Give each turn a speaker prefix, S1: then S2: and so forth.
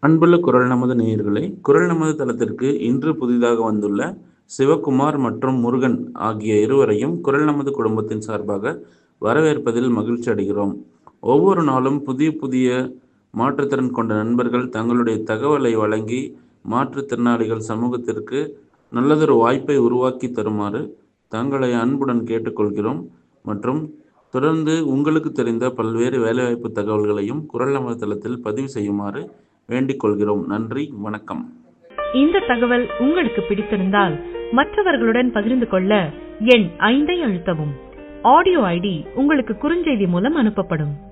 S1: அன்புள்ள குரல் நமது நேயர்களே குரல் நமது தளத்திற்கு இன்று புதிதாக வந்துள்ள சிவகுமார் மற்றும் முருகன் ஆகிய இருவரையும் குரல் நமது குடும்பத்தின் சார்பாக வரவேற்பதில் மகிழ்ச்சி அடைகிறோம் ஒவ்வொரு நாளும் புதிய புதிய மாற்றுத்திறன் கொண்ட நண்பர்கள் தங்களுடைய தகவலை வழங்கி மாற்றுத்திறனாளிகள் சமூகத்திற்கு நல்லதொரு வாய்ப்பை உருவாக்கி தருமாறு தங்களை அன்புடன் கேட்டுக்கொள்கிறோம் மற்றும் தொடர்ந்து உங்களுக்கு தெரிந்த பல்வேறு வேலைவாய்ப்பு தகவல்களையும் குரல் நமது தளத்தில் பதிவு செய்யுமாறு வேண்டிக் கொள்கிறோம் நன்றி வணக்கம்
S2: இந்த தகவல் உங்களுக்கு பிடித்திருந்தால் மற்றவர்களுடன் பகிர்ந்து கொள்ள எண் ஐந்தை அழுத்தவும் ஆடியோ ஐடி உங்களுக்கு குறுஞ்செய்தி மூலம் அனுப்பப்படும்